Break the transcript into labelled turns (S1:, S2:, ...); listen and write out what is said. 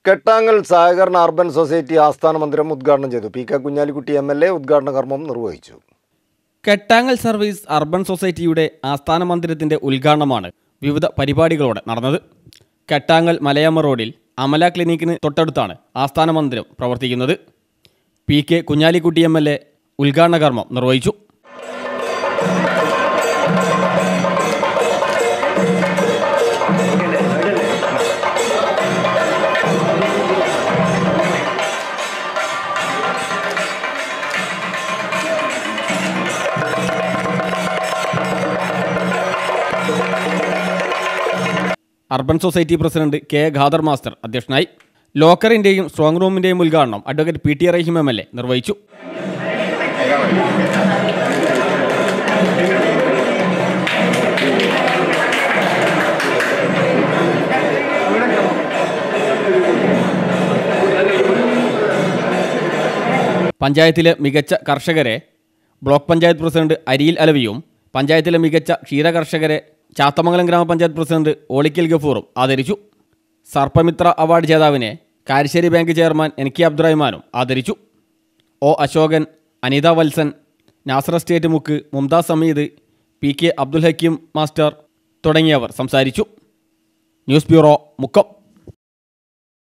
S1: കെട്ടാങ്ങൽ സഹകരണ urban society ആസ്ഥാന മന്ദിരം ഉദ്ഘാടനം ചെയ്തു P K Kunhalikutty M L A ഉദ്ഘാടന കർമ്മം നിർവഹിച്ചു
S2: കെട്ടാങ്ങൽ സർവീസ് അർബൻ സൊസൈറ്റിയുടെ ആസ്ഥാന മന്ദിരത്തിന്റെ ഉദ്ഘാടനമാണ് വിവിധ പരിപാടികളോടെ നടന്നത് കെട്ടാങ്ങൽ മലയാമ റോഡിൽ അമല ക്ലിനിക്കിന് തൊട്ടടുത്താണ് ആസ്ഥാന മന്ദിരം പ്രവർത്തിക്കുന്നത് P K Kunhalikutty M L A ഉദ്ഘാടന കർമ്മം നിർവഹിച്ചു urban society president K Khader master അധ്യക്ഷനായി ലോക്കറിന്റെയും സ്ട്രോങ് റൂമിന്റെയും ഉദ്ഘാടനം advocate P T Rahim M L A നിർവഹിച്ചു പഞ്ചായത്തിലെ മികച്ച കർഷകരെ ബ്ലോക്ക് പഞ്ചായത്ത് പ്രസിഡന്റ് അരിയിൽ അലവിയും പഞ്ചായത്തിലെ മികച്ച ക്ഷീരകർഷകരെ ചാത്തമംഗലം ഗ്രാമപഞ്ചായത്ത് പ്രസിഡന്റ് ഓളിക്കൽ ഗഫൂറും ആദരിച്ചു സർപ്പമിത്ര അവാർഡ് ജേതാവിനെ Karassery bank chairman N K അബ്ദുറഹ്മാനും ആദരിച്ചു O Asokan Anitha Valsan Nasar state Mukku Mumtaz Sameed P K Abdul Hakeem master തുടങ്ങിയവർ സംസാരിച്ചു ന്യൂസ് ബ്യൂറോ മുക്കം